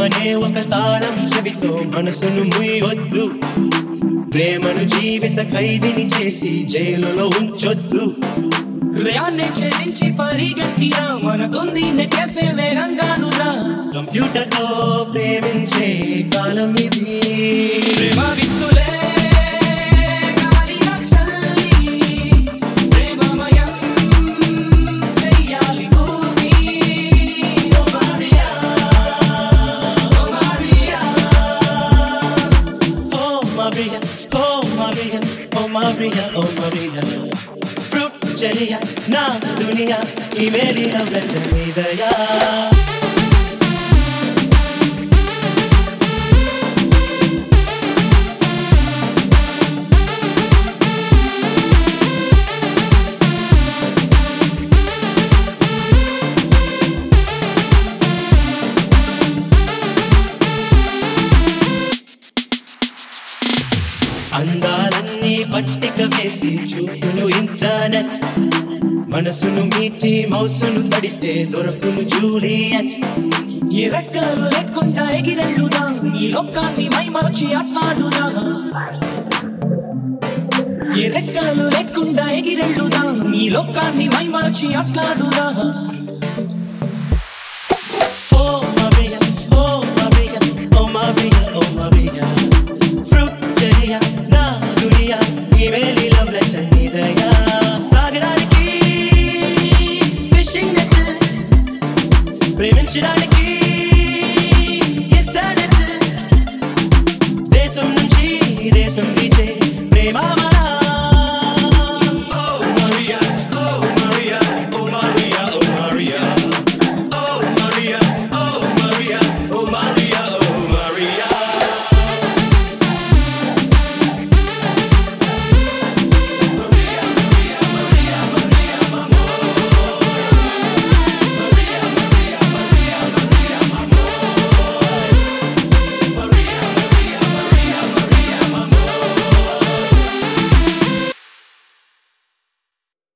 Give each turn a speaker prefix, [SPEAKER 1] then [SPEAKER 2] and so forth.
[SPEAKER 1] ప్రేమనే ఒక తాళం చెవితో మనసును ముయ్యొద్దు ప్రేమను జీవిత ఖైదీని చేసి జైలులో ఉంచొద్దు
[SPEAKER 2] హృదయాన్ని ఛేదించి పరిగెట్టిరా మనకుంది నెట్టే వేగంగానురా
[SPEAKER 1] కంప్యూటర్ తో ప్రేమించే కాలం ఇది
[SPEAKER 2] ప్రేమ విత్తులే గాలిలో చల్లి ప్రేమమయం చెయ్యాలి భూమి oh Maria oh Maria
[SPEAKER 1] Oh Maria, oh Maria, oh Maria, oh Maria. Fruit चलिया ना दुनिया की मेरी रब चली दया అందాలన్నీ పట్టిక వేసి చూపును ఇంటర్నెట్ మనసును మీటి మౌసును తడితే దొరకును జూలియట్
[SPEAKER 2] ఈ రెక్కలు లేకుండా ఎగిరెళ్ళుదా ఈ లోకాన్ని మైమరచి ఆట్లాడుదా ఈ రెక్కలు లేకుండా ఎగిరెళ్ళుదా ఈ లోకాన్ని మైమరచి ఆట్లాడుదా
[SPEAKER 1] Oh Maria, oh Maria, oh Maria, oh Maria. Fruit చలియా నా దునియా ఈ మేలి లవ్ చల్లి దయా సాగరానికి ఫిషింగ్ నెట్ ప్రేమించడానికి